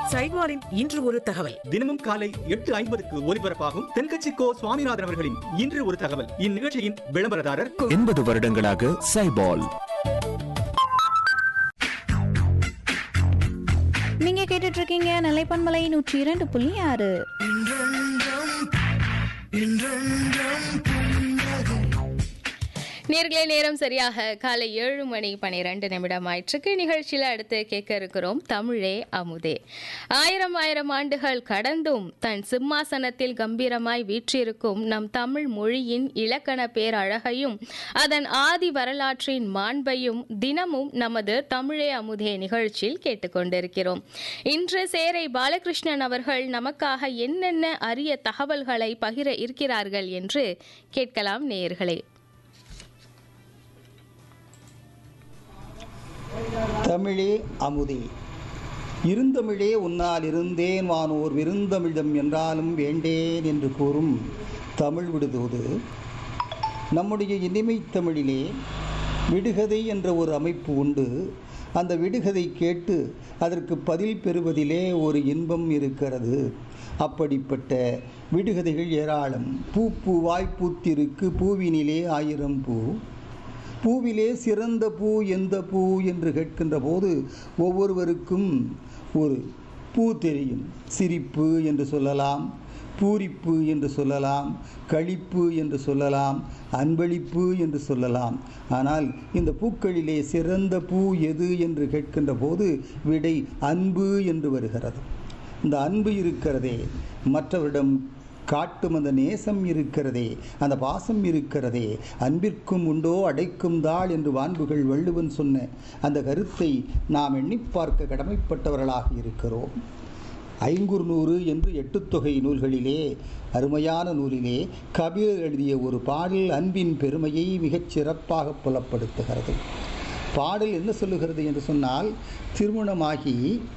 சைவாலின் இன்று ஒரு தகவல் தினமும் காலை எட்டு ஐம்பதுக்கு ஒலிபரப்பாகும் தென்கட்சி கோ சுவாமிநாதன் அவர்களின் இன்று ஒரு தகவல் இந்நிகழ்ச்சியின் விளம்பரதாரர் எண்பது வருடங்களாக சைபால் நீங்க கேட்டுட்டு இருக்கீங்க நிலைப்பன்மலை நூற்றி இரண்டு புள்ளி ஆறு நேர்களே நேரம் சரியாக காலை ஏழு மணி பனிரெண்டு நிமிடம் ஆயிற்றுக்கு நிகழ்ச்சியில் அடுத்து கேட்க இருக்கிறோம் தமிழே அமுதே ஆயிரம் ஆயிரம் ஆண்டுகள் கடந்தும் தன் சிம்மாசனத்தில் கம்பீரமாய் வீற்றிருக்கும் நம் தமிழ் மொழியின் இலக்கண பேரழகையும் அதன் ஆதி வரலாற்றின் மாண்பையும் தினமும் நமது தமிழே அமுதே நிகழ்ச்சியில் கேட்டுக்கொண்டிருக்கிறோம் இன்று சேரை பாலகிருஷ்ணன் அவர்கள் நமக்காக என்னென்ன அரிய தகவல்களை பகிர இருக்கிறார்கள் என்று கேட்கலாம் நேயர்களே தமிழே அமுதே இருந்தமிழே உன்னால் இருந்தேன் வானோர் விருந்தமிழ்தம் என்றாலும் வேண்டேன் என்று கூறும் தமிழ் விடுதோது நம்முடைய இனிமைத் தமிழிலே விடுகதை என்ற ஒரு அமைப்பு உண்டு அந்த விடுகதை கேட்டு அதற்கு பதில் பெறுவதிலே ஒரு இன்பம் இருக்கிறது அப்படிப்பட்ட விடுகதைகள் ஏராளம் பூ பூவாய் பூத்திருக்கு பூவினிலே ஆயிரம் பூ பூவிலே சிறந்த பூ எந்த பூ என்று கேட்கின்ற போது ஒவ்வொருவருக்கும் ஒரு பூ தெரியும் சிரிப்பு என்று சொல்லலாம் பூரிப்பு என்று சொல்லலாம் களிப்பு என்று சொல்லலாம் அன்பளிப்பு என்று சொல்லலாம் ஆனால் இந்த பூக்களிலே சிறந்த பூ எது என்று கேட்கின்ற போது விடை அன்பு என்று வருகிறது இந்த அன்பு இருக்கிறதே மற்றவரிடம் காட்டும் அந்த நேசம் இருக்கிறதே அந்த பாசம் இருக்கிறதே அன்பிற்கும் உண்டோ அடைக்கும் தாள் என்று வான்புகள் வள்ளுவன் சொன்ன அந்த கருத்தை நாம் எண்ணிப் பார்க்க கடமைப்பட்டவர்களாக இருக்கிறோம் ஐங்குறுநூறு என்று எட்டுத்தொகை நூல்களிலே அருமையான நூலிலே கபிலர் எழுதிய ஒரு பாடல் அன்பின் பெருமையை மிகச் சிறப்பாக புலப்படுத்துகிறது பாடல் என்ன சொல்லுகிறது என்று சொன்னால் திருமணமாகி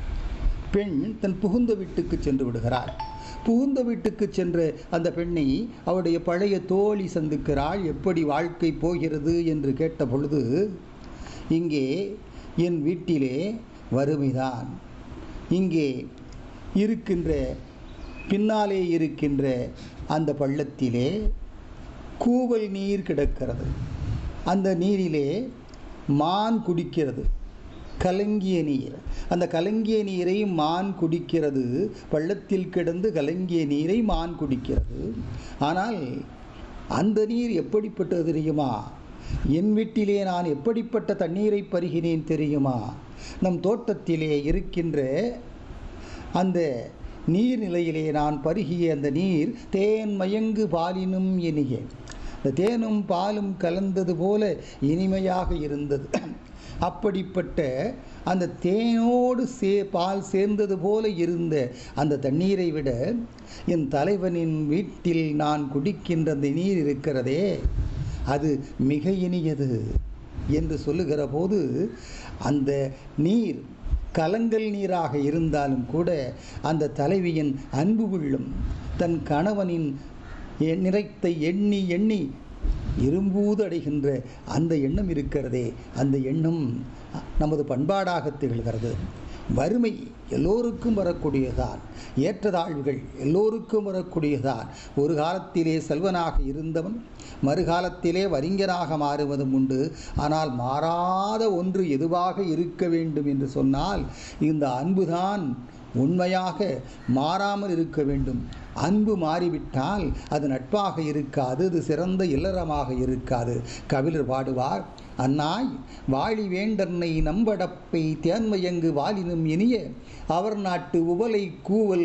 பெண் தன் புகுந்த வீட்டுக்கு சென்று விடுகிறாள் புகுந்த வீட்டுக்கு சென்ற அந்த பெண்ணை அவருடைய பழைய தோழி சந்திக்கிறாள் எப்படி வாழ்க்கை போகிறது என்று கேட்ட பொழுது இங்கே என் வீட்டிலே வறுமைதான் இங்கே இருக்கின்ற பின்னாலே இருக்கின்ற அந்த பள்ளத்திலே கூவல் நீர் கிடக்கிறது அந்த நீரிலே மான் குடிக்கிறது கலங்கிய நீர் அந்த கலங்கிய நீரை மான் குடிக்கிறது பள்ளத்தில் கிடந்து கலங்கிய நீரை மான் குடிக்கிறது ஆனால் அந்த நீர் எப்படிப்பட்டது தெரியுமா என் வீட்டிலே நான் எப்படிப்பட்ட தண்ணீரை பருகினேன் தெரியுமா நம் தோட்டத்திலே இருக்கின்ற அந்த நீர்நிலையிலே நான் பருகிய அந்த நீர் தேன் மயங்கு பாலினும் இனிய இந்த தேனும் பாலும் கலந்தது போல இனிமையாக இருந்தது அப்படிப்பட்ட அந்த தேனோடு சே பால் சேர்ந்தது போல இருந்த அந்த தண்ணீரை விட என் தலைவனின் வீட்டில் நான் குடிக்கின்ற அந்த நீர் இருக்கிறதே அது மிக இனியது என்று சொல்லுகிற போது அந்த நீர் கலங்கல் நீராக இருந்தாலும் கூட அந்த தலைவியின் அன்பு உள்ளம் தன் கணவனின் எ- நிறைத்தை எண்ணி எண்ணி இரும்பூது அடைகின்ற அந்த எண்ணம் இருக்கிறதே அந்த எண்ணம் நமது பண்பாடாக திகழ்கிறது வறுமை எல்லோருக்கும் வரக்கூடியதான் ஏற்றதாழ்வுகள் எல்லோருக்கும் வரக்கூடியதான் ஒரு காலத்திலே செல்வனாக இருந்தவன் மறுகாலத்திலே வரிஞனாக மாறுவதும் உண்டு ஆனால் மாறாத ஒன்று எதுவாக இருக்க வேண்டும் என்று சொன்னால் இந்த அன்புதான் உண்மையாக மாறாமல் இருக்க வேண்டும் அன்பு மாறிவிட்டால் அது நட்பாக இருக்காது அது சிறந்த இல்லறமாக இருக்காது கபிலர் பாடுவார் அன்னாய் வாழி வேண்டன்னை நம்படப்பை தேன்மையங்கு வாலினும் இனிய அவர் நாட்டு உவலை கூவல்